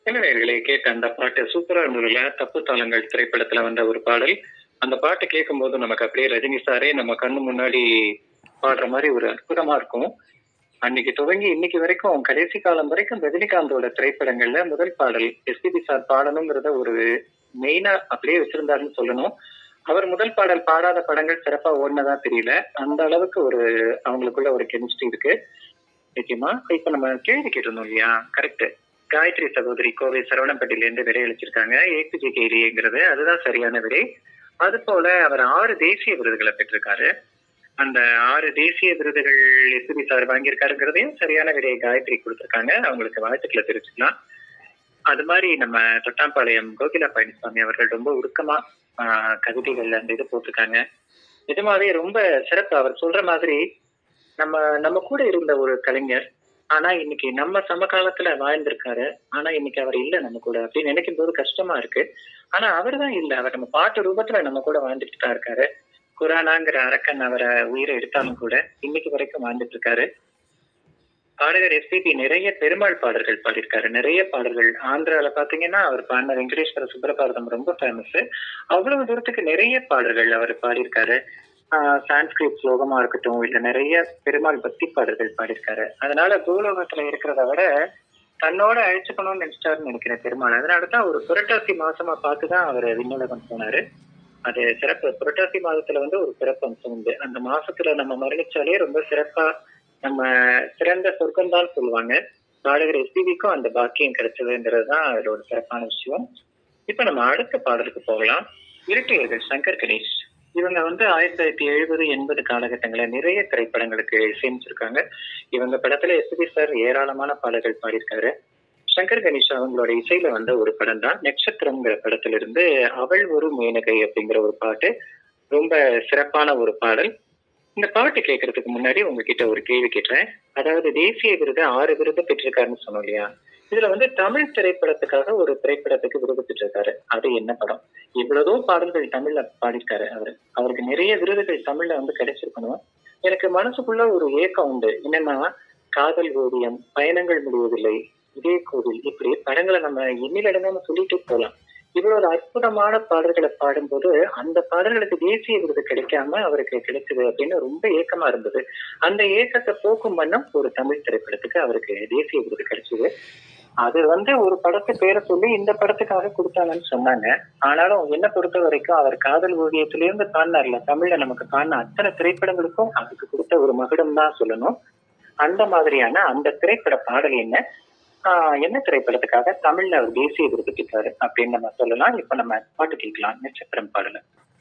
இளைஞர்களை கேட்ட அந்த பாட்டு சூப்பரா இருந்ததுல தப்பு தாளங்கள் திரைப்படத்துல வந்த ஒரு பாடல் அந்த பாட்டு கேட்கும்போது நமக்கு அப்படியே ரஜினி சாரே நம்ம கண்ணு முன்னாடி பாடுற மாதிரி ஒரு அற்புதமா இருக்கும் அன்னைக்கு துவங்கி இன்னைக்கு வரைக்கும் கடைசி காலம் வரைக்கும் ரஜினிகாந்தோட திரைப்படங்கள்ல முதல் பாடல் எஸ்பிபி சார் பாடணுங்கிறத ஒரு மெயினா அப்படியே வச்சிருந்தாருன்னு சொல்லணும் அவர் முதல் பாடல் பாடாத படங்கள் சிறப்பா ஓடினதா தெரியல அந்த அளவுக்கு ஒரு அவங்களுக்குள்ள ஒரு கெமிஸ்ட்ரி இருக்கு நிச்சயமா இப்ப நம்ம கேள்வி கேட்டிருந்தோம் இல்லையா கரெக்ட் காயத்ரி சகோதரி கோவை சரவணப்பட்டியில இருந்து விடை அளிச்சிருக்காங்க ஏபிஜே கேலிங்கிறது அதுதான் சரியான விடை அது போல அவர் ஆறு தேசிய விருதுகளை பெற்றிருக்காரு அந்த ஆறு தேசிய விருதுகள் எஸ்பிபி சார் வாங்கியிருக்காருங்கிறதையும் சரியான விடையை காயத்ரி கொடுத்திருக்காங்க அவங்களுக்கு வாழ்த்துக்களை தெரிவிச்சுக்கலாம் அது மாதிரி நம்ம தொட்டாம்பாளையம் கோகிலா பழனிசாமி அவர்கள் ரொம்ப உருக்கமா ஆஹ், கவிதைகள் அந்த இது போட்டிருக்காங்க நிஜமாவே ரொம்ப சிறப்பு அவர் சொல்ற மாதிரி நம்ம நம்ம கூட இருந்த ஒரு கலைஞர் ஆனா இன்னைக்கு நம்ம சமகாலத்துல வாழ்ந்திருக்காரு ஆனா இன்னைக்கு அவர் இல்ல நம்ம கூட அப்படின்னு நினைக்கும் போது கஷ்டமா இருக்கு ஆனா அவர் தான் இல்ல அவர் நம்ம பாட்டு ரூபத்துல நம்ம கூட வாழ்ந்துட்டு தான் இருக்காரு குரானாங்கிற அரக்கன் அவரை உயிரை எடுத்தாலும் கூட இன்னைக்கு வரைக்கும் வாழ்ந்துட்டு இருக்காரு பாடகர் எஸ்பிபி நிறைய பெருமாள் பாடல்கள் பாடியிருக்காரு நிறைய பாடல்கள் ஆந்திரால பாத்தீங்கன்னா அவர் பாடின வெங்கடேஸ்வர சுப்ரபாரதம் ரொம்ப ஃபேமஸ் அவ்வளவு தூரத்துக்கு நிறைய பாடல்கள் அவர் பாடியிருக்காரு ஆஹ் சான்ஸ்கிரிட் ஸ்லோகமா இருக்கட்டும் இல்ல நிறைய பெருமாள் பக்தி பாடல்கள் பாடியிருக்காரு அதனால பூலோகத்துல இருக்கிறத விட தன்னோட அழைச்சுக்கணும்னு நினைச்சிட்டாருன்னு நினைக்கிறேன் பெருமாள் அதனாலதான் ஒரு புரட்டாசி மாசமா பார்த்துதான் அவர் விண்ணுலகம் போனாரு அது சிறப்பு புரட்டாசி மாதத்துல வந்து ஒரு சிறப்பு அம்சம் உண்டு அந்த மாசத்துல நம்ம மரணிச்சாலே ரொம்ப சிறப்பா நம்ம சிறந்த சொர்க்கம் தான் சொல்லுவாங்க பாடகர் எஸ்பிபிக்கும் அந்த பாக்கியம் கிடைச்சதுங்கிறது தான் அதோட ஒரு சிறப்பான விஷயம் இப்ப நம்ம அடுத்த பாடலுக்கு போகலாம் இரட்டையர்கள் சங்கர் கணேஷ் இவங்க வந்து ஆயிரத்தி தொள்ளாயிரத்தி எழுபது எண்பது காலகட்டங்களில் நிறைய திரைப்படங்களுக்கு இசையமைச்சிருக்காங்க இவங்க படத்துல எஸ்பி சார் ஏராளமான பாடல்கள் பாடியிருக்காரு சங்கர் கணேஷ் அவங்களோட இசையில வந்த ஒரு படம் தான் நட்சத்திரம்ங்கிற படத்துல இருந்து அவள் ஒரு மேனகை அப்படிங்கிற ஒரு பாட்டு ரொம்ப சிறப்பான ஒரு பாடல் இந்த பாட்டு கேட்கறதுக்கு முன்னாடி உங்ககிட்ட ஒரு கேள்வி கேட்டேன் அதாவது தேசிய விருது ஆறு விருது பெற்றிருக்காருன்னு சொன்னோம் இல்லையா இதுல வந்து தமிழ் திரைப்படத்துக்காக ஒரு திரைப்படத்துக்கு விருது பெற்றிருக்காரு அது என்ன படம் இவ்வளவோ பாடல்கள் தமிழ்ல பாடியிருக்காரு அவரு அவருக்கு நிறைய விருதுகள் தமிழ்ல வந்து கிடைச்சிருக்கணும் எனக்கு மனசுக்குள்ள ஒரு ஏக்கம் உண்டு என்னன்னா காதல் ஓவியம் பயணங்கள் முடிவதில்லை இதே கோவில் இப்படி படங்களை நம்ம எண்ணிலடங்காம சொல்லிட்டு போலாம் இவ்வளவு ஒரு அற்புதமான பாடல்களை பாடும்போது அந்த பாடல்களுக்கு தேசிய விருது கிடைக்காம அவருக்கு கிடைச்சது அப்படின்னு ரொம்ப ஏக்கமா இருந்தது அந்த ஏக்கத்தை போக்கும் வண்ணம் ஒரு தமிழ் திரைப்படத்துக்கு அவருக்கு தேசிய விருது கிடைச்சது அது வந்து ஒரு படத்து பேரை சொல்லி இந்த படத்துக்காக கொடுத்தாங்கன்னு சொன்னாங்க ஆனாலும் என்ன பொறுத்த வரைக்கும் அவர் காதல் ஓவியத்திலிருந்து பாடினார்ல தமிழ்ல நமக்கு பாடின அத்தனை திரைப்படங்களுக்கும் அதுக்கு கொடுத்த ஒரு மகுடம் தான் சொல்லணும் அந்த மாதிரியான அந்த திரைப்பட பாடல் என்ன ஆஹ் என்ன திரைப்படத்துக்காக தமிழ்ல அவர் தேசிய விருது பெற்றாரு அப்படின்னு நம்ம சொல்லலாம் இப்ப நம்ம பாட்டு கேட்கலாம் நட்சத்திரம் பாடல